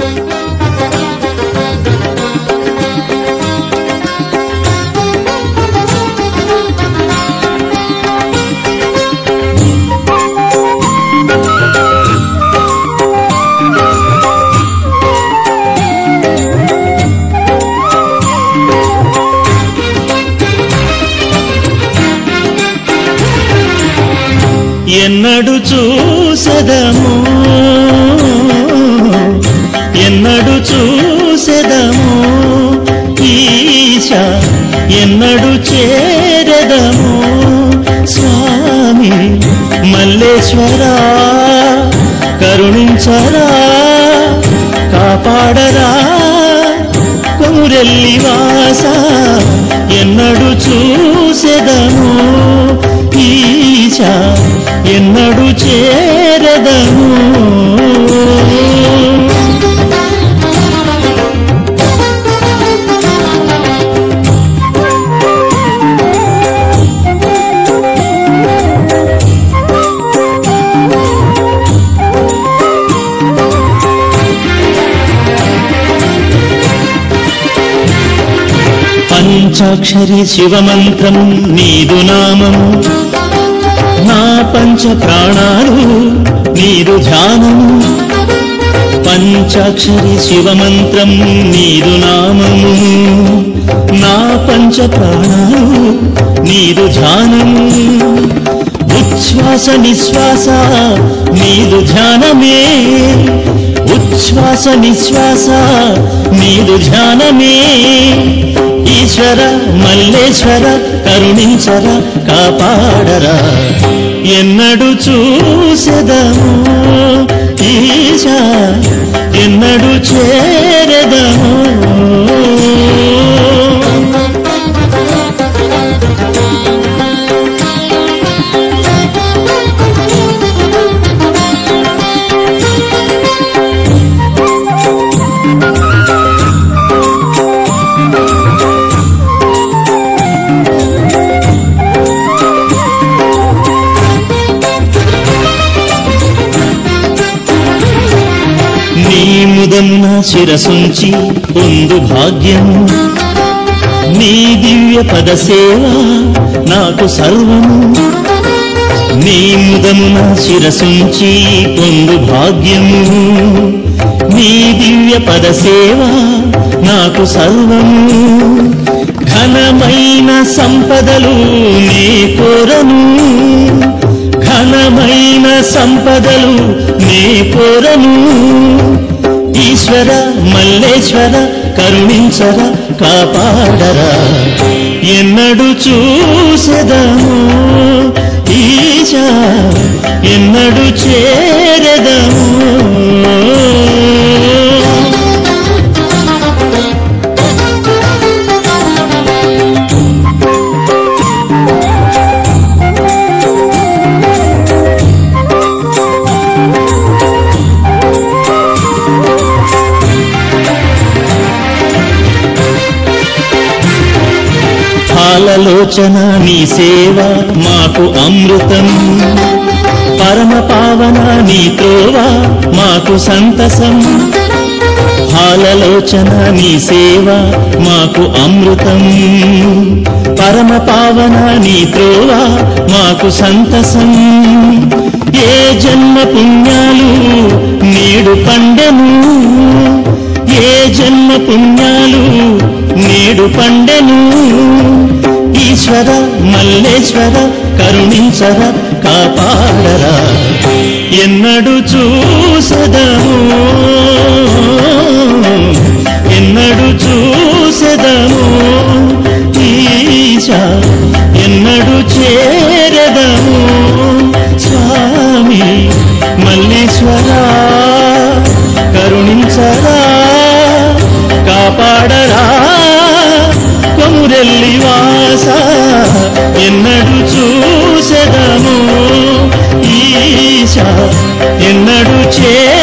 ఎన్నడు చూసెదము ఎన్నడు చూసెదము ఈశ ఎన్నడు చేరెదము స్వామి మల్లేశ్వరా కరుణించరా కాపాడరా కొమురెల్లి వాస ఎన్నడు చూసెదము ఈశ ఎన్నడు చేరదము పంచాక్షరి శివమంత్రం నీదు నామము నా పంచ ప్రాణాలు నీరు ధ్యానము పంచాక్షరి శివమంత్రం నీరు నామము నా పంచ ప్రాణాలు నీరు ధ్యానము ఉచ్ఛ్వాస నిశ్వాస నీదు ధ్యానమే ఉచ్ఛ్వాస నిశ్వాస నీదు ధ్యానమే ఈశ్వర మల్లేశ్వర కరుణించర కాపాడరా ఎన్నడు చూసెదము ఈశ ఎన్నడు చేరెదము నీ ముదమున శిరసుంచి పొందు భాగ్యం నీ దివ్య పద సేవ నాకు సర్వము నీ ముదమున శిరసుంచి పొందు భాగ్యము నీ దివ్య పద సేవ నాకు సర్వము ఘనమైన సంపదలు నీ కోరను ఘనమైన సంపదలు నీ కోరను ఈశ్వర మల్లేశ్వర కరుణించర కాపాడరా ఎన్నడు చూసెదము ఈశ ఎన్నడు చేరెదము పాలలోచన నీ సేవ మాకు అమృతం పరమ పావన నీ త్రోవ మాకు సంతసం పాలలోచన నీ సేవ మాకు అమృతం పరమ పావన నీ త్రోవ మాకు సంతసం ఏ జన్మ పుణ్యాలు నేడు పండెను ఏ జన్మ పుణ్యాలు నేడు పండెను ఈశ్వర మల్లేశ్వర కరుణించర కాపాడరా ఎన్నడు చూసెదము ఎన్నడు చూసెదము ఈశ ఎన్నడు చేరదము స్వామి మల్లేశ్వరా కరుణించరా కాపాడరా కొమురెల్లి వాస ఎన్నడు చూసెదము ఈశ ఎన్నడు చే